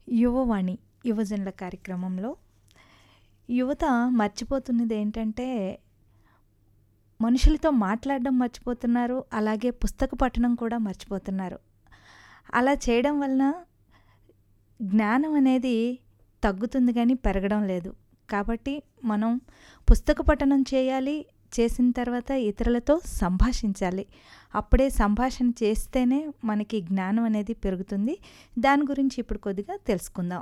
యువవాణి యువజనుల కార్యక్రమంలో యువత మర్చిపోతున్నది ఏంటంటే మనుషులతో మాట్లాడడం మర్చిపోతున్నారు అలాగే పుస్తక పఠనం కూడా మర్చిపోతున్నారు అలా చేయడం వలన జ్ఞానం అనేది తగ్గుతుంది కానీ పెరగడం లేదు కాబట్టి మనం పుస్తక పఠనం చేయాలి చేసిన తర్వాత ఇతరులతో సంభాషించాలి అప్పుడే సంభాషణ చేస్తేనే మనకి జ్ఞానం అనేది పెరుగుతుంది దాని గురించి ఇప్పుడు కొద్దిగా తెలుసుకుందాం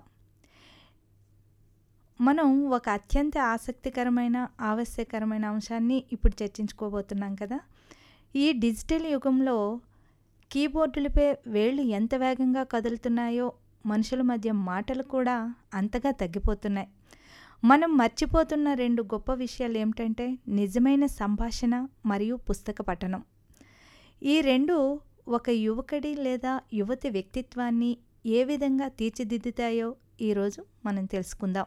మనం ఒక అత్యంత ఆసక్తికరమైన ఆవశ్యకరమైన అంశాన్ని ఇప్పుడు చర్చించుకోబోతున్నాం కదా ఈ డిజిటల్ యుగంలో కీబోర్డులపై వేళ్ళు ఎంత వేగంగా కదులుతున్నాయో మనుషుల మధ్య మాటలు కూడా అంతగా తగ్గిపోతున్నాయి మనం మర్చిపోతున్న రెండు గొప్ప విషయాలు ఏమిటంటే నిజమైన సంభాషణ మరియు పుస్తక పఠనం ఈ రెండు ఒక యువకుడి లేదా యువతి వ్యక్తిత్వాన్ని ఏ విధంగా తీర్చిదిద్దుతాయో ఈరోజు మనం తెలుసుకుందాం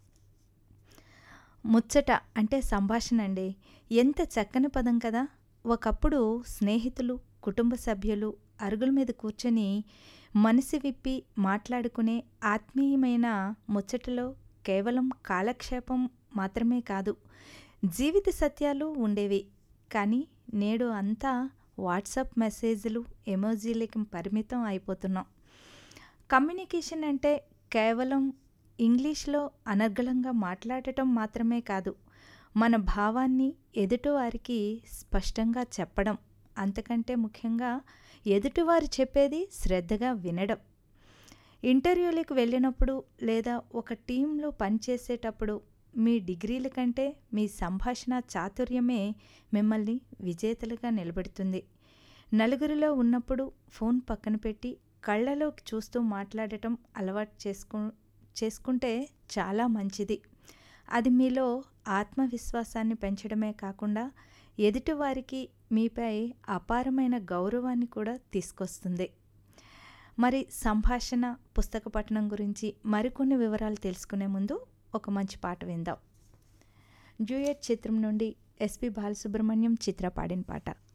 ముచ్చట అంటే సంభాషణ అండి ఎంత చక్కని పదం కదా ఒకప్పుడు స్నేహితులు కుటుంబ సభ్యులు అరుగుల మీద కూర్చొని మనసు విప్పి మాట్లాడుకునే ఆత్మీయమైన ముచ్చటలో కేవలం కాలక్షేపం మాత్రమే కాదు జీవిత సత్యాలు ఉండేవి కానీ నేడు అంతా వాట్సాప్ మెసేజ్లు ఎమోజీలకి పరిమితం అయిపోతున్నాం కమ్యూనికేషన్ అంటే కేవలం ఇంగ్లీష్లో అనర్గళంగా మాట్లాడటం మాత్రమే కాదు మన భావాన్ని ఎదుటివారికి స్పష్టంగా చెప్పడం అంతకంటే ముఖ్యంగా ఎదుటివారు చెప్పేది శ్రద్ధగా వినడం ఇంటర్వ్యూలకు వెళ్ళినప్పుడు లేదా ఒక టీంలో పనిచేసేటప్పుడు మీ డిగ్రీల కంటే మీ సంభాషణ చాతుర్యమే మిమ్మల్ని విజేతలుగా నిలబెడుతుంది నలుగురిలో ఉన్నప్పుడు ఫోన్ పక్కన పెట్టి కళ్ళలోకి చూస్తూ మాట్లాడటం అలవాటు చేసుకు చేసుకుంటే చాలా మంచిది అది మీలో ఆత్మవిశ్వాసాన్ని పెంచడమే కాకుండా ఎదుటివారికి మీపై అపారమైన గౌరవాన్ని కూడా తీసుకొస్తుంది మరి సంభాషణ పుస్తక పఠనం గురించి మరికొన్ని వివరాలు తెలుసుకునే ముందు ఒక మంచి పాట విందాం జూయట్ చిత్రం నుండి ఎస్పి బాలసుబ్రహ్మణ్యం చిత్ర పాడిన పాట